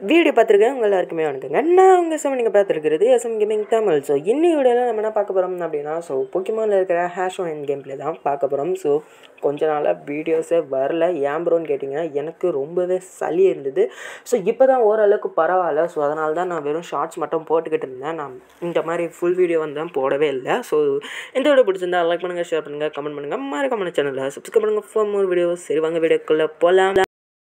video பார்த்துருக்கேன் உங்கள் எல்லாருக்குமே வணக்கங்க நான் உங்கள் சம் நீங்கள் பார்த்துருக்கிறது எஸ்எம் கேமிங் தமிழ் ஸோ இன்னைக்கு வீடியோவில் நம்ம என்ன பார்க்க போகிறோம் அப்படின்னா ஸோ பொக்கிமானில் இருக்கிற ஹேஷ் ஒன் கேம் பிளே தான் பார்க்க போகிறோம் ஸோ கொஞ்ச நாளாக வீடியோஸே வரல ஏன் ப்ரோன்னு கேட்டிங்கன்னா எனக்கு ரொம்பவே சளி இருந்தது ஸோ இப்போ தான் ஓரளவுக்கு பரவாயில்ல ஸோ அதனால தான் நான் வெறும் ஷார்ட்ஸ் மட்டும் போட்டுக்கிட்டு இருந்தேன் நான் இந்த மாதிரி ஃபுல் வீடியோ வந்து போடவே இல்லை ஸோ இந்த வீடியோ பிடிச்சிருந்தா லைக் பண்ணுங்கள் ஷேர் பண்ணுங்கள் கமெண்ட் பண்ணுங்கள் மறக்காம சேனலில் சப்ஸ்கிரைப் பண்ணுங்கள் ஃபார் மோர் வீடியோஸ் சரி வாங்க வீடியோக்குள்ளே போகலாம்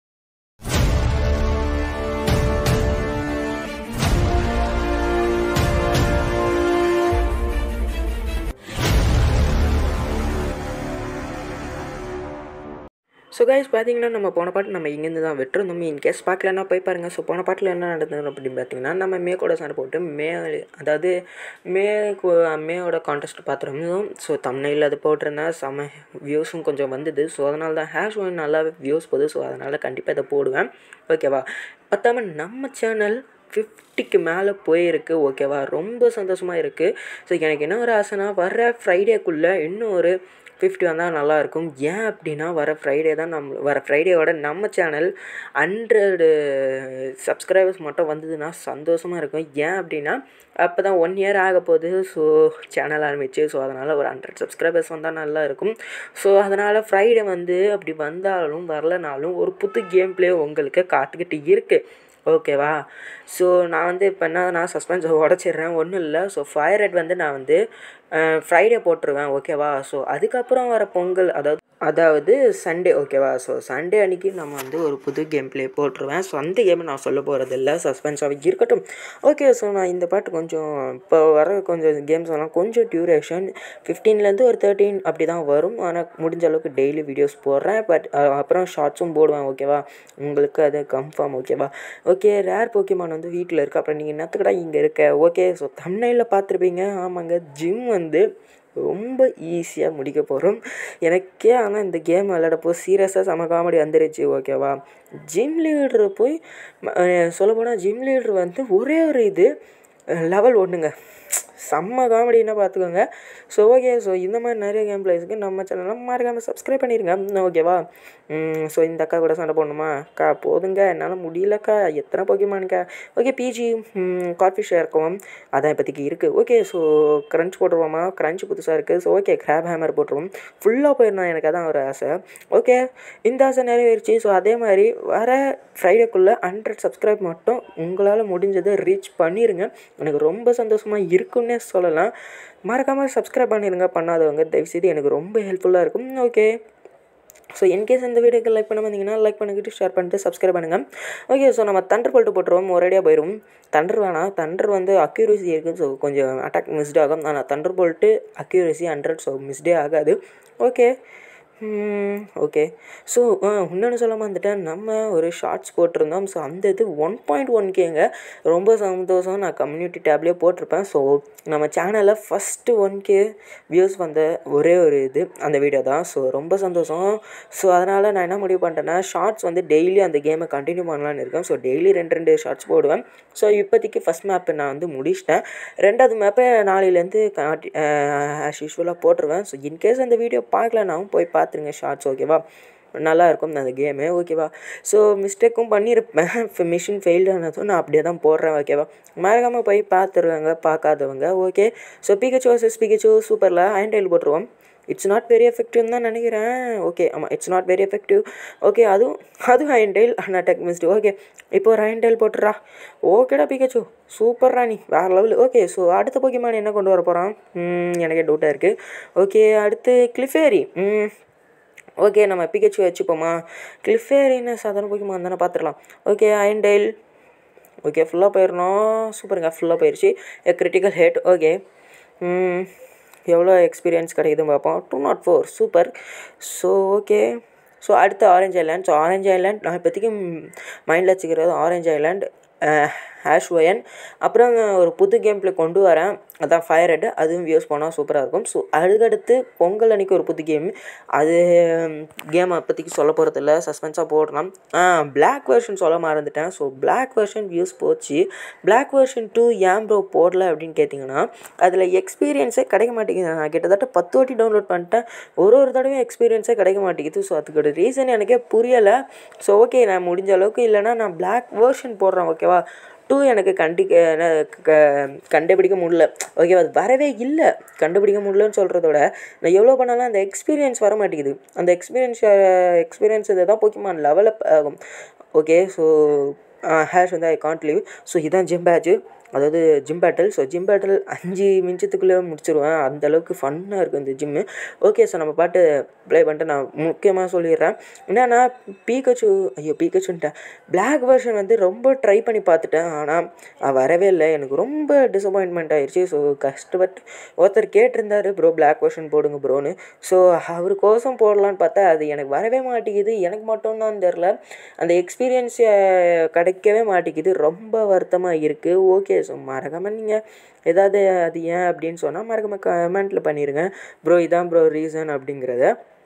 ஸோ கைஸ் பார்த்தீங்கன்னா நம்ம போன பாட்டு நம்ம இங்கேருந்து தான் வெட்டிருந்தோம் இன்கேஸ் பார்க்கலன்னா போய் பாருங்கள் ஸோ போன பாட்டில் என்ன நடந்தது அப்படின்னு பார்த்தீங்கன்னா நம்ம மே கூட சண்டை போட்டு மே அதாவது மே கு- மேயோட கான்டெஸ்ட் பார்த்துருந்தோம் ஸோ தமிழில் அது போட்டிருந்தேன் செம வியூஸும் கொஞ்சம் வந்தது ஸோ அதனால தான் ஹேஷ் ஒன் நல்லா வியூஸ் போகுது ஸோ அதனால் கண்டிப்பாக இதை போடுவேன் ஓகேவா பத்தாம நம்ம சேனல் ஃபிஃப்டிக்கு மேலே போயிருக்கு ஓகேவா ரொம்ப சந்தோஷமாக இருக்குது ஸோ எனக்கு என்ன ஒரு ஆசைனா வர ஃப்ரைடேக்குள்ளே இன்னும் ஒரு ஃபிஃப்டி வந்தால் நல்லாயிருக்கும் ஏன் அப்படின்னா வர ஃப்ரைடே தான் நம்ம வர ஃப்ரைடேவோட நம்ம சேனல் ஹண்ட்ரடு சப்ஸ்கிரைபர்ஸ் மட்டும் வந்ததுன்னா சந்தோஷமாக இருக்கும் ஏன் அப்படின்னா அப்போ தான் ஒன் இயர் ஆக போகுது ஸோ சேனல் ஆரம்பிச்சு ஸோ அதனால் ஒரு ஹண்ட்ரட் சப்ஸ்கிரைபர்ஸ் வந்தால் நல்லா இருக்கும் ஸோ அதனால் ஃப்ரைடே வந்து அப்படி வந்தாலும் வரலனாலும் ஒரு புது கேம் ப்ளே உங்களுக்கு காத்துக்கிட்டு இருக்குது ஓகேவா ஸோ நான் வந்து இப்போ என்ன நான் சஸ்பென்ஸை உடச்சிடுறேன் ஒன்றும் இல்லை ஸோ ஃபயர் ரெட் வந்து நான் வந்து ஃப்ரைடே போட்டுருவேன் ஓகேவா ஸோ அதுக்கப்புறம் வர பொங்கல் அதாவது அதாவது சண்டே ஓகேவா ஸோ சண்டே அன்றைக்கி நம்ம வந்து ஒரு புது கேம் ப்ளே போட்டுருவேன் ஸோ அந்த கேமை நான் சொல்ல போகிறது இல்லை சஸ்பென்ஸாக இருக்கட்டும் ஓகே ஸோ நான் இந்த பாட்டு கொஞ்சம் இப்போ வர கொஞ்சம் கேம்ஸ் எல்லாம் கொஞ்சம் டியூரேஷன் ஃபிஃப்டீன்லேருந்து ஒரு தேர்ட்டீன் அப்படி தான் வரும் ஆனால் முடிஞ்ச அளவுக்கு டெய்லி வீடியோஸ் போடுறேன் பட் அப்புறம் ஷார்ட்ஸும் போடுவேன் ஓகேவா உங்களுக்கு அது கன்ஃபார்ம் ஓகேவா ஓகே ரேர் போக்கிமான் வந்து வீட்டில் இருக்குது அப்புறம் நீங்கள் என்னத்துக்கடா இங்கே இருக்க ஓகே ஸோ தமிழில் பார்த்துருப்பீங்க ஆமாங்க ஜிம் வந்து ரொம்ப ஈஸியாக முடிக்க போகிறோம் எனக்கே ஆனால் இந்த கேம் விளையாடப்போ சீரியஸாக செம காமெடி வந்துருச்சு ஓகேவா ஜிம் லீடர் போய் சொல்லப்போனால் ஜிம் லீடர் வந்து ஒரே ஒரு இது லெவல் ஒன்றுங்க செம்ம காமெடின்னா பார்த்துக்கோங்க ஸோ ஓகே ஸோ இந்த மாதிரி நிறைய கேம் பிளேஸுக்கு நம்ம சேனலில் மறக்காமல் சப்ஸ்கிரைப் பண்ணிடுங்க ஓகேவா ஸோ இந்த அக்கா கூட சண்டை போடணுமா அக்கா போதுங்க என்னால் முடியலக்கா எத்தனை போக்கிமானுக்கா ஓகே பிஜி கார்ஃபிஷ் இருக்கும் அதான் இப்போதைக்கு இருக்குது ஓகே ஸோ க்ரன்ச் போட்டுருவோமா க்ரன்ச் புதுசாக இருக்குது ஸோ ஓகே கிராப் ஹேமர் போட்டுருவோம் ஃபுல்லாக போயிடணும் எனக்கு அதான் ஒரு ஆசை ஓகே இந்த ஆசை நிறைவேறிச்சு ஸோ அதே மாதிரி வர ஃப்ரைடேக்குள்ளே ஹண்ட்ரட் சப்ஸ்கிரைப் மட்டும் உங்களால் முடிஞ்சதை ரீச் பண்ணிடுங்க எனக்கு ரொம்ப சந்தோஷமாக இருக்குன்னே சொல்லலாம் மறக்காமல் சப்ஸ்கிரைப் பண்ணிடுங்க பண்ணாதவங்க தயவுசெய்து எனக்கு ரொம்ப ஹெல்ப்ஃபுல்லாக இருக்கும் ஓகே ஸோ இன்கேஸ் இந்த வீடியோக்கு லைக் பண்ண வந்தீங்கன்னா லைக் பண்ணிக்கிட்டு ஷேர் பண்ணிட்டு சப்ஸ்கிரைப் பண்ணுங்கள் ஓகே ஸோ நம்ம தண்டர் போல்ட்டு போட்டுருவோம் ஒரேடியாக போயிடும் தண்டர் வேணாம் தண்டர் வந்து அக்யூரசி இருக்குது ஸோ கொஞ்சம் அட்டாக் மிஸ்ட் ஆகும் ஆனால் thunderbolt accuracy hundred so மிஸ்டே ஆகாது ஓகே ஓகே ஸோ இன்னொன்று சொல்லாமல் வந்துட்டேன் நம்ம ஒரு ஷார்ட்ஸ் போட்டிருந்தோம் ஸோ அந்த இது ஒன் பாயிண்ட் ஒன் கேங்க ரொம்ப சந்தோஷம் நான் கம்யூனிட்டி டேப்லேயே போட்டிருப்பேன் ஸோ நம்ம சேனலில் ஃபஸ்ட்டு ஒன் கே வியூஸ் வந்த ஒரே ஒரு இது அந்த வீடியோ தான் ஸோ ரொம்ப சந்தோஷம் ஸோ அதனால் நான் என்ன முடிவு பண்ணிட்டேன்னா ஷார்ட்ஸ் வந்து டெய்லி அந்த கேமை கண்டினியூ பண்ணலான்னு இருக்கேன் ஸோ டெய்லி ரெண்டு ரெண்டு ஷார்ட்ஸ் போடுவேன் ஸோ இப்போதைக்கு ஃபஸ்ட் மேப்பை நான் வந்து முடிச்சிட்டேன் ரெண்டாவது மேப்பை நாளையிலேருந்து காட்டி ஆஸ் யூஸ்வலாக போட்டுருவேன் ஸோ இன்கேஸ் அந்த வீடியோ பார்க்கலனாவும் போய் பார்த்துருங்க ஷார்ட்ஸ் ஓகேவா நல்லா இருக்கும் அந்த கேமு ஓகேவா ஸோ மிஸ்டேக்கும் பண்ணியிருப்பேன் மிஷின் ஃபெயில்டு ஆனதும் நான் அப்படியே தான் போடுறேன் ஓகேவா மறக்காமல் போய் பார்த்துருவாங்க பார்க்காதவங்க ஓகே ஸோ பிகச்சோ எஸ் பிகச்சோ சூப்பரில் ஹேண்டைல் போட்டுருவோம் இட்ஸ் நாட் வெரி எஃபெக்டிவ்னு தான் நினைக்கிறேன் ஓகே ஆமாம் it's not very effective okay அதுவும் அதுவும் ஹைன்டைல் ஆனால் டெக் மிஸ்டு ஓகே இப்போ ஒரு ஹைன்டைல் போட்டுறா ஓகேடா பிகச்சோ சூப்பர் ராணி வேறு லெவல் ஓகே ஸோ அடுத்த போக்கிமான் என்ன கொண்டு வர போகிறான் எனக்கே டவுட்டாக இருக்குது ஓகே அடுத்து கிளிஃபேரி ம் ஓகே நம்ம பிகச்சு வச்சுப்போமா கிளிஃபேரின்னு சாதாரண போக்கிமான் தானே பார்த்துடலாம் ஓகே ஐன்டைல் ஓகே ஃபுல்லாக போயிடணும் சூப்பருங்க ஃபுல்லாக போயிடுச்சு கிரிட்டிக்கல் ஹேட் ஓகே எவ்வளோ எக்ஸ்பீரியன்ஸ் கிடைக்குதுன்னு பார்ப்போம் two not four super so okay so அடுத்து orange island so orange island நான் இப்போதைக்கு மைண்டில் வச்சுக்கிறது ஆரஞ்சு ஐலாண்ட் ஹேஷ் ஒயன் அப்புறம் ஒரு புது கேம் ப்ளே கொண்டு வரேன் அதான் ஃபயர் ரெட் அதுவும் வியூஸ் போனால் சூப்பராக இருக்கும் ஸோ அதுக்கடுத்து பொங்கல் அன்னைக்கு ஒரு புது கேம் அது கேம் அப்போதைக்கு சொல்ல போகிறதில்ல சஸ்பென்ஸாக போடலாம் பிளாக் வெர்ஷன் சொல்ல மறந்துட்டேன் ஸோ பிளாக் வெர்ஷன் வியூஸ் போச்சு பிளாக் வெர்ஷன் டூ ஏன் ப்ரோ போடல அப்படின்னு கேட்டிங்கன்னா அதில் எக்ஸ்பீரியன்ஸே கிடைக்க மாட்டேங்குது நான் கிட்டத்தட்ட பத்து வாட்டி டவுன்லோட் பண்ணிட்டேன் ஒரு ஒரு தடவையும் எக்ஸ்பீரியன்ஸே கிடைக்க மாட்டேங்குது ஸோ அதுக்கோட ரீசன் எனக்கே புரியலை ஸோ ஓகே நான் முடிஞ்ச அளவுக்கு இல்லைனா நான் பிளாக் வேர்ஷன் போடுறேன் ஓகேவா டூ எனக்கு கண்டி கண்டுபிடிக்க முடியல ஓகேவா அது வரவே இல்லை கண்டுபிடிக்க முடியலன்னு சொல்கிறத விட நான் எவ்வளோ பண்ணாலும் அந்த எக்ஸ்பீரியன்ஸ் வர மாட்டேங்குது அந்த எக்ஸ்பீரியன்ஸ் எக்ஸ்பீரியன்ஸ் இதை தான் போக்கிமான் லெவலப் ஆகும் ஓகே ஸோ ஹேஷ் வந்து ஐ காண்ட் லீவ் ஸோ இதான் ஜிம் பேட்ச்சு அதாவது gym battle so gym battle அஞ்சு நிமிஷத்துக்குள்ளே முடிச்சிருவேன் அந்தளவுக்கு ஃபன்னாக இருக்கும் இந்த ஜிம்மு ஓகே ஸோ நம்ம பாட்டு ப்ளே பண்ணிட்டு நான் முக்கியமாக சொல்லிடுறேன் என்னன்னா பீக்கச்சு ஐயோ பீக்கச்சுன்ட்டேன் பிளாக் வெர்ஷன் வந்து ரொம்ப ட்ரை பண்ணி பார்த்துட்டேன் ஆனால் வரவே இல்லை எனக்கு ரொம்ப டிசப்பாயின்மெண்ட் ஆயிடுச்சு ஸோ கஷ்டப்பட்டு ஒருத்தர் கேட்டிருந்தாரு ப்ரோ பிளாக் வெர்ஷன் போடுங்க ப்ரோன்னு ஸோ அவருக்கோசம் போடலான்னு பார்த்தா அது எனக்கு வரவே மாட்டேங்குது எனக்கு மட்டும்தான் தெரில அந்த எக்ஸ்பீரியன்ஸ் கிடைக்கவே மாட்டேங்குது ரொம்ப வருத்தமாக இருக்குது ஓகே ஸோ மறக்காமல் நீங்கள் ஏதாவது அது ஏன் அப்படின்னு சொன்னால் மறக்காமல் கமெண்ட்டில் பண்ணிடுங்க ப்ரோ இதான் ப்ரோ ரீசன் அப்படிங்கிறத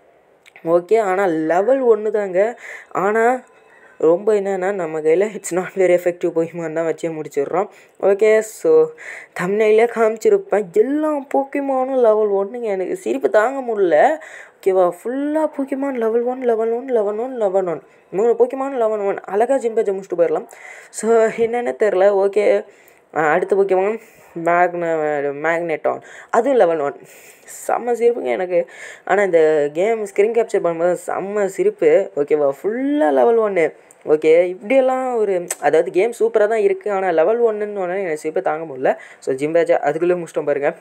ஓகே ஆனால் லெவல் ஒன்று தாங்க ஆனால் ரொம்ப என்னென்னா நம்ம கையில் it's not very effective Pokemon தான் வச்சே முடிச்சிடுறோம் ஓகே ஸோ தமிழ்நிலே காமிச்சிருப்பேன் எல்லா போக்கிமானும் லெவல் ஒன்றுங்க எனக்கு சிரிப்பு தாங்க முடியல ஓகேவா ஃபுல்லாக Pokemon level one level one eleven one eleven one மூணு போக்கிமான் லெவன் ஒன் அழகாக ஜிம்பேஜை முடிச்சுட்டு போயிடலாம் ஸோ என்னென்னு தெரில ஓகே அடுத்த போக்கிமான் மேக்ன மேக்னெட்டான் அதுவும் லெவல் ஒன் செம்ம சிரிப்புங்க எனக்கு ஆனால் இந்த கேம் ஸ்க்ரீன் கேப்சர் பண்ணும்போது செம்ம சிரிப்பு ஓகேவா ஃபுல்லாக லெவல் ஒன்று ஓகே இப்படியெல்லாம் ஒரு அதாவது கேம் சூப்பராக தான் இருக்குது ஆனால் லெவல் ஒன்றுன்னு ஒன்று எனக்கு சிரிப்பை தாங்க முடியல ஸோ ஜிம்பேஜா அதுக்குள்ளே முடிச்சிட்டோம் பாருங்கள்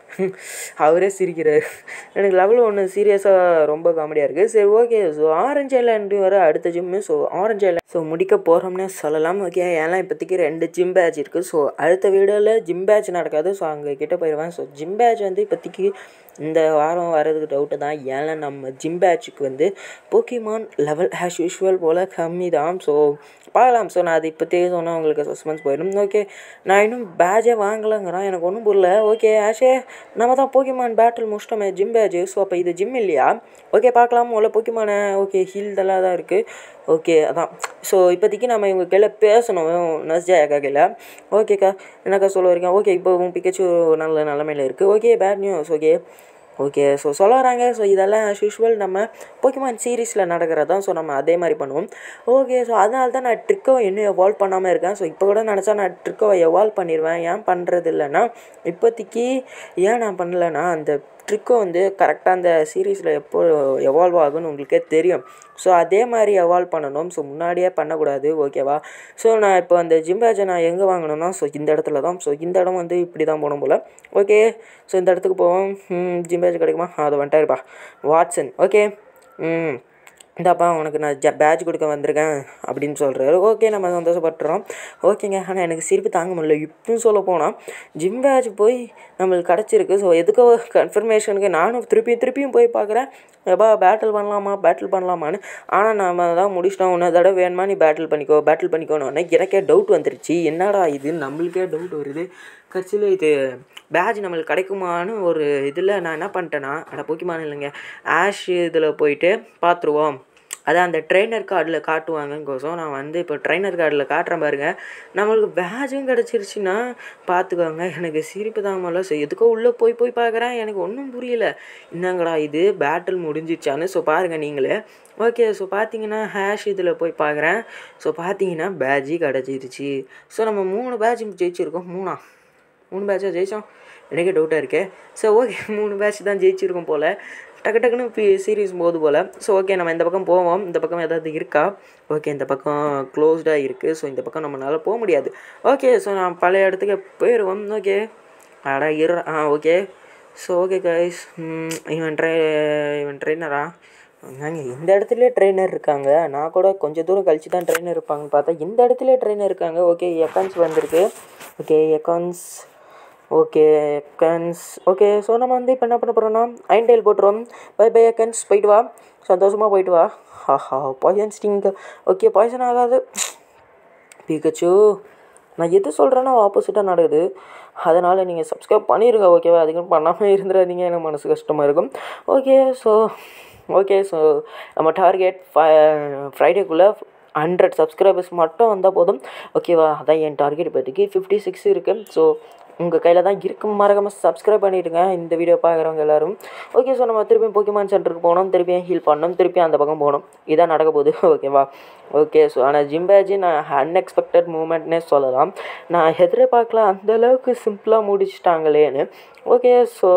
அவரே சிரிக்கிறார் எனக்கு லெவல் ஒன்று சீரியஸாக ரொம்ப காமெடியாக இருக்குது சரி ஓகே ஸோ ஆரஞ்சு ஐலாண்டு வர அடுத்த gym so orange island so முடிக்க போகிறோம்னே சொல்லலாம் ஓகே ஏன்னா இப்போதைக்கு ரெண்டு ஜிம் பேட்ச் இருக்குது ஸோ அடுத்த வீடியோவில் ஜிம் பேட்ச் நடக்காது ஸோ அங்கே கிட்ட போயிடுவேன் ஸோ ஜிம் பேட்ச் வந்து இப்போதைக்கு இந்த வாரம் வர்றதுக்கு டவுட்டு தான் ஏன்னா நம்ம ஜிம் பேட்சுக்கு வந்து போக்கிமான் லெவல் ஆஸ் யூஷுவல் போல் கம்மி தான் ஸோ பார்க்கலாம் ஸோ நான் அது இப்போத்தையே சொன்னால் உங்களுக்கு சஸ்பென்ஸ் போயிடும் ஓகே நான் இன்னும் பேட்சே வாங்கலைங்கிறேன் எனக்கு ஒன்றும் புரியல ஓகே ஆஷே நம்ம தான் போக்கிமான் பேட்டில் முடிச்சிட்டோமே ஜிம் பேட்ச் ஸோ அப்போ இது ஜிம் இல்லையா ஓகே பார்க்கலாம் உள்ள போக்கிமான ஓகே ஹீல்டெல்லாம் தான் இருக்குது ஓகே அதான் ஸோ இப்போதைக்கு நம்ம இவங்க கையில் பேசணும் நஸ்ஜா அக்கா கையில் ஓகேக்கா என்னக்கா சொல்ல வரீங்க ஓகே இப்போ உன் பிக்கச்சு நல்ல நிலமையில இருக்குது okay bad news okay okay so சொல்ல வராங்க ஸோ இதெல்லாம் ஆஸ் யூஷுவல் நம்ம போக்கிமான் சீரீஸில் நடக்கிறது தான் ஸோ நம்ம அதே மாதிரி பண்ணுவோம் ஓகே ஸோ அதனால தான் நான் ட்ரிக்கோ இன்னும் எவால்வ் பண்ணாமல் இருக்கேன் ஸோ இப்போ கூட நினச்சா நான் ட்ரிக்கோவை எவால்வ் பண்ணிடுவேன் ஏன் பண்ணுறது இல்லைன்னா இப்போதைக்கு ஏன் நான் பண்ணலைன்னா அந்த ட்ரிக்கோ வந்து கரெக்டாக அந்த சீரீஸில் எப்போ எவால்வ் ஆகும்னு உங்களுக்கே தெரியும் ஸோ அதே மாதிரி எவால்வ் பண்ணணும் ஸோ முன்னாடியே பண்ணக்கூடாது ஓகேவா ஸோ நான் இப்போ அந்த ஜிம்பேஜை நான் எங்கே வாங்கணும்னா ஸோ இந்த இடத்துல தான் ஸோ இந்த இடம் வந்து இப்படி தான் போகணும் போல் ஓகே ஸோ இந்த இடத்துக்கு போவோம் ஜிம்பேஜ் கிடைக்குமா அது வந்துட்டாருப்பா வாட்சன் ஓகே ம் இந்தாப்பா உனக்கு நான் ஜ பேட்ச் கொடுக்க வந்திருக்கேன் அப்படின்னு சொல்கிறாரு ஓகே நம்ம சந்தோஷப்பட்டுறோம் ஓகேங்க ஆனால் எனக்கு சிரிப்பு தாங்க முடியல இப்பவும் சொல்ல போனால் ஜிம் பேட்ச் போய் நம்மளுக்கு கிடச்சிருக்கு ஸோ எதுக்கோ கன்ஃபர்மேஷனுக்கு நானும் திருப்பியும் திருப்பியும் போய் பார்க்குறேன் எப்பா பேட்டில் பண்ணலாமா பேட்டில் பண்ணலாமான்னு ஆனால் நம்ம தான் முடிச்சிட்டோம் இன்னொரு தடவை வேணுமா நீ பேட்டில் பண்ணிக்கோ பேட்டில் பண்ணிக்கோன்னு எனக்கே டவுட் வந்துருச்சு என்னடா இது நம்மளுக்கே டவுட் வருது கட்சியில் இது பேட்ச் நம்மளுக்கு கிடைக்குமான்னு ஒரு இதில் நான் என்ன பண்ணிட்டேன்னா அட போக்கிமான இல்லைங்க ஆஷ் இதில் போயிட்டு பார்த்துருவோம் அதான் அந்த ட்ரெயினர் கார்டில் காட்டுவாங்கங்கோசம் நான் வந்து இப்போ ட்ரெயினர் கார்டில் காட்டுறேன் பாருங்க நம்மளுக்கு பேட்சும் கிடச்சிருச்சுன்னா பார்த்துக்கோங்க எனக்கு சிரிப்பு தாங்க முடியல ஸோ எதுக்கோ உள்ளே போய் போய் பார்க்குறேன் எனக்கு ஒன்றும் புரியல என்னங்கடா இது பேட்டில் முடிஞ்சிச்சான்னு ஸோ பாருங்கள் நீங்களே ஓகே ஸோ பார்த்தீங்கன்னா ஹேஷ் இதில் போய் பார்க்குறேன் ஸோ பார்த்தீங்கன்னா பேட்ஜி கிடச்சிருச்சு ஸோ நம்ம மூணு பேட்ச் ஜெயிச்சிருக்கோம் மூணா மூணு பேட்சாக ஜெயித்தோம் எனக்கே டவுட்டாக இருக்கே ஸோ ஓகே மூணு பேட்ச் தான் ஜெயிச்சிருக்கோம் போல் டக்கு டக்குன்னு பி சீரீஸ் போது போல் ஸோ ஓகே நம்ம இந்த பக்கம் போவோம் இந்த பக்கம் ஏதாவது இருக்கா ஓகே இந்த பக்கம் க்ளோஸ்டாக இருக்குது ஸோ இந்த பக்கம் நம்மளால் போக முடியாது ஓகே ஸோ நான் பழைய இடத்துக்கு போயிடுவோம் ஓகே அடா இரு ah okay so okay guys இவன் ட்ரை இவன் ட்ரெயினரா நாங்கள் இந்த இடத்துலயே ட்ரெயினர் இருக்காங்க நான் கூட கொஞ்சம் தூரம் கழிச்சு தான் ட்ரெயினர் இருப்பாங்கன்னு பார்த்தா இந்த இடத்துலயே ட்ரெயினர் இருக்காங்க ஓகே எக்கான்ஸ் வந்திருக்கு okay Ekans okay Ekans okay so நம்ம வந்து இப்போ என்ன பண்ண போகிறோம்னா ஐன்டைல் போட்டுருவோம் பை பை எக்கன்ஸ் போயிட்டு வா சந்தோஷமாக போயிட்டு வா ஹாஹா பாய்சன் ஸ்டிங் ஓகே பாய்சன் ஆகாது பிகச்சு நான் எது சொல்கிறேனோ ஆப்போசிட்டாக நடக்குது அதனால் நீங்கள் சப்ஸ்கிரைப் பண்ணிடுங்க ஓகேவா அதுக்குன்னு பண்ணாமல் இருந்துடாதீங்க எனக்கு மனசு கஷ்டமாக இருக்கும் ஓகே ஸோ ஓகே ஸோ நம்ம டார்கெட் ஃப்ரைடேக்குள்ளே ஹண்ட்ரட் சப்ஸ்கிரைபர்ஸ் மட்டும் வந்தால் போதும் ஓகேவா அதான் என் டார்கெட் இப்போதைக்கு ஃபிஃப்டி சிக்ஸ் இருக்குது ஸோ உங்கள் கையில் தான் இருக்கு மறக்காமல் சப்ஸ்கிரைப் பண்ணிவிடுங்க இந்த வீடியோ பார்க்குறவங்க எல்லாரும் ஓகே ஸோ நம்ம திருப்பியும் போக்கிமான் சென்டருக்கு போகணும் திருப்பியும் ஹீல் பண்ணணும் திருப்பியும் அந்த பக்கம் போகணும் இதான் நடக்க போகுது ஓகேவா ஓகே ஸோ ஆனால் ஜிம்பேஜி நான் அன்எக்ஸ்பெக்டட் மூமெண்ட்னே சொல்லலாம் நான் எதிர்பார்க்கல அந்தளவுக்கு சிம்பிளாக முடிச்சிட்டாங்களேன்னு ஓகே ஸோ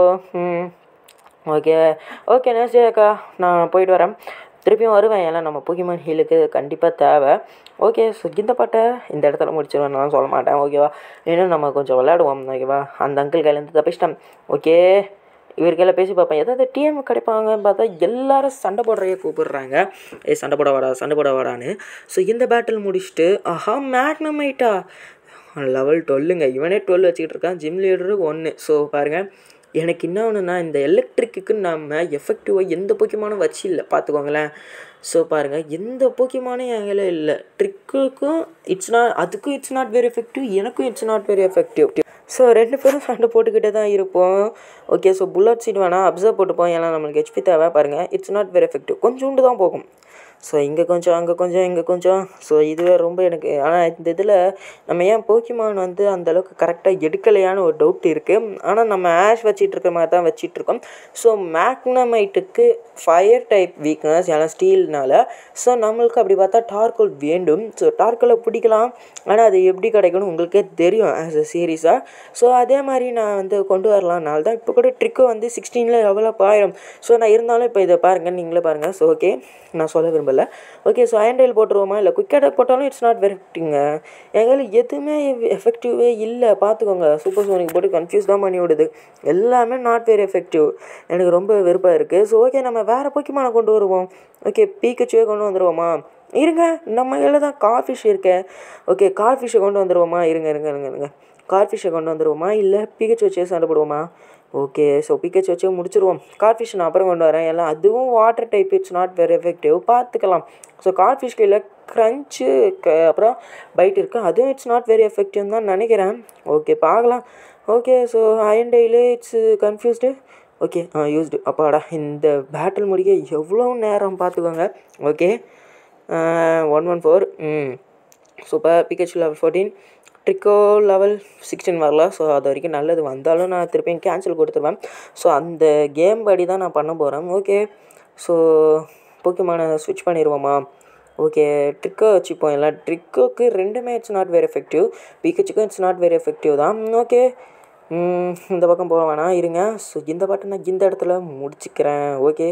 ஓகே ஓகே நேசி அக்கா நான் போயிட்டு வரேன் திருப்பியும் வருவேன் ஏன்னா நம்ம போக்கிமான் ஹீலுக்கு கண்டிப்பாக தேவை ஓகே ஸோ இந்த பாட்டை இந்த இடத்துல முடிச்சிடுவேன் நான் சொல்ல மாட்டேன் ஓகேவா இன்னும் நம்ம கொஞ்சம் விளையாடுவோம் ஓகேவா அந்த அங்கிள் கையிலேருந்து தப்பிச்சிட்டேன் ஓகே இவர் கையில் பேசி பார்ப்பேன் ஏதாவது டிஎம் கிடைப்பாங்க பார்த்தா எல்லாரும் சண்டை போடுறையே கூப்பிடுறாங்க ஏ சண்டை போட வாடா சண்டை போட வாடான்னு ஸோ இந்த பேட்டில் முடிச்சுட்டு ஆஹா மேக்னமைட்டா லெவல் டுவெல்லுங்க இவனே டுவெல் வச்சுக்கிட்டு இருக்கான் ஜிம் லீடரு ஒன்று ஸோ பாருங்கள் எனக்கு என்ன ஒன்றுனா இந்த எலக்ட்ரிக்கு நம்ம எஃபெக்டிவாக எந்த போக்கியமானும் வச்சு இல்லை பார்த்துக்கோங்களேன் ஸோ பாருங்கள் எந்த போக்கியமானும் என் கையில் இல்லை ட்ரிக்குக்கும் இட்ஸ் நாட் அதுக்கும் இட்ஸ் நாட் வெரி எஃபெக்டிவ் எனக்கும் it's not very effective so ரெண்டு பேரும் சண்டை போட்டுக்கிட்டே தான் இருப்போம் ஓகே ஸோ புல்லட் சீட் வேணால் அப்சர்வ் போட்டுப்போம் ஏன்னா நம்மளுக்கு ஹெச்பி தேவை பாருங்கள் இட்ஸ் நாட் வெரி எஃபெக்டிவ் கொஞ்சோண்டு தான் போகும் ஸோ இங்கே கொஞ்சம் அங்கே கொஞ்சம் இங்கே கொஞ்சம் ஸோ இதுவே ரொம்ப எனக்கு ஆனால் இந்த இதில் நம்ம ஏன் போக்கிமான் வந்து அந்தளவுக்கு கரெக்டாக எடுக்கலையான்னு ஒரு டவுட் இருக்குது ஆனால் நம்ம ஆஷ் வச்சிட்டு இருக்கிற மாதிரி தான் வச்சிட்ருக்கோம் ஸோ மேக்னமைட்டுக்கு ஃபயர் டைப் வீக்னஸ் ஏன்னா ஸ்டீல்னால ஸோ நம்மளுக்கு அப்படி பார்த்தா டார்கோல் வேண்டும் ஸோ டார்கோலை பிடிக்கலாம் ஆனால் அது எப்படி கிடைக்கும்னு உங்களுக்கே தெரியும் ஆஸ் அ சீரீஸாக ஸோ அதே மாதிரி நான் வந்து கொண்டு வரலாம்னால தான் இப்போ கூட ட்ரிக்கு வந்து சிக்ஸ்டீனில் டெவலப் ஆயிரும் ஸோ நான் இருந்தாலும் இப்போ இதை பாருங்கள் நீங்களே பாருங்கள் ஸோ ஓகே நான் சொல்ல விரும்பலை ஓகே ஸோ ஆண்டைல் போட்டுருவோமா இல்லை குயிக் அட்டாக் போட்டாலும் இட்ஸ் நாட் வெரிட்டிங்க எங்கள் எதுவுமே எஃபெக்டிவே இல்லை பார்த்துக்கோங்க சூப்பர் சோனிக் போட்டு கன்ஃபியூஸ் தான் பண்ணி விடுது எல்லாமே நாட் வெரி எஃபெக்டிவ் எனக்கு ரொம்ப வெறுப்பாக இருக்குது ஸோ ஓகே நம்ம வேறு போக்கிமான கொண்டு வருவோம் ஓகே பீக்கச்சுவே கொண்டு வந்துடுவோமா இருங்க நம்ம கையில் தான் கார்ஃபிஷ் இருக்கே ஓகே கார்ஃபிஷை கொண்டு வந்துடுவோமா இருங்க இருங்க இருங்க இருங்க கார்ஃபிஷை கொண்டு வந்துடுவோமா இல்லை பீக்கச்சு வச்சே சண்டை போடுவோமா ஓகே ஸோ பிக்கச் வச்சு முடிச்சிருவோம் கார்ஃபிஷ் நான் அப்புறம் கொண்டு வரேன் எல்லாம் அதுவும் water type it's not very effective பார்த்துக்கலாம் ஸோ கார்ஃபிஷ் கையில் க்ரன்ச்சு க அப்புறம் பைட் இருக்குது அதுவும் இட்ஸ் நாட் வெரி எஃபெக்டிவ்னு தான் நினைக்கிறேன் ஓகே பார்க்கலாம் okay so iron tail it's confused okay ah used அப்பாடா இந்த பேட்டில் முடிக்க எவ்வளோ நேரம் பார்த்துக்கோங்க okay one one four hmm super Pikachu level fourteen Treecko level sixteen வரல ஸோ அது வரைக்கும் நல்லது வந்தாலும் நான் திருப்பியும் கேன்சல் கொடுத்துருவேன் ஸோ அந்த கேம் படி தான் நான் பண்ண போகிறேன் ஓகே ஸோ போக்கிமான ஸ்விட்ச் பண்ணிடுவோமா ஓகே ட்ரிக்கோ வச்சுப்போம் இல்லை ட்ரிக்கோக்கு ரெண்டுமே இட்ஸ் நாட் வெரி எஃபெக்டிவ் பிகச்சுக்கும் இட்ஸ் நாட் வெரி எஃபெக்டிவ் தான் ஓகே இந்த பக்கம் போக வேணாம் இருங்க ஸோ இந்த பாட்டை நான் இந்த இடத்துல முடிச்சுக்கிறேன் ஓகே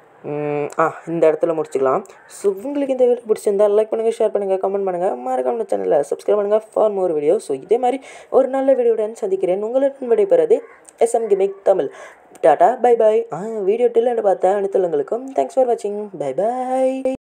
ஆ இந்த இடத்துல முடிச்சுக்கலாம் ஸோ உங்களுக்கு இந்த வீடியோ பிடிச்சிருந்தா லைக் பண்ணுங்கள் ஷேர் பண்ணுங்கள் கமெண்ட் பண்ணுங்கள் மறக்காம சேனலில் சப்ஸ்கிரைப் பண்ணுங்கள் ஃபார் மோர் வீடியோ ஸோ இதே மாதிரி ஒரு நல்ல வீடியோடன் சந்திக்கிறேன் உங்களுடன் விடைபெறது எஸ்எம் கிமிக் தமிழ் டாட்டா பை பாய் ஆ வீடியோ டில்லுன்னு பார்த்தேன் அனைத்துலங்களுக்கும் தேங்க்ஸ் ஃபார் வாட்சிங் பை பாய்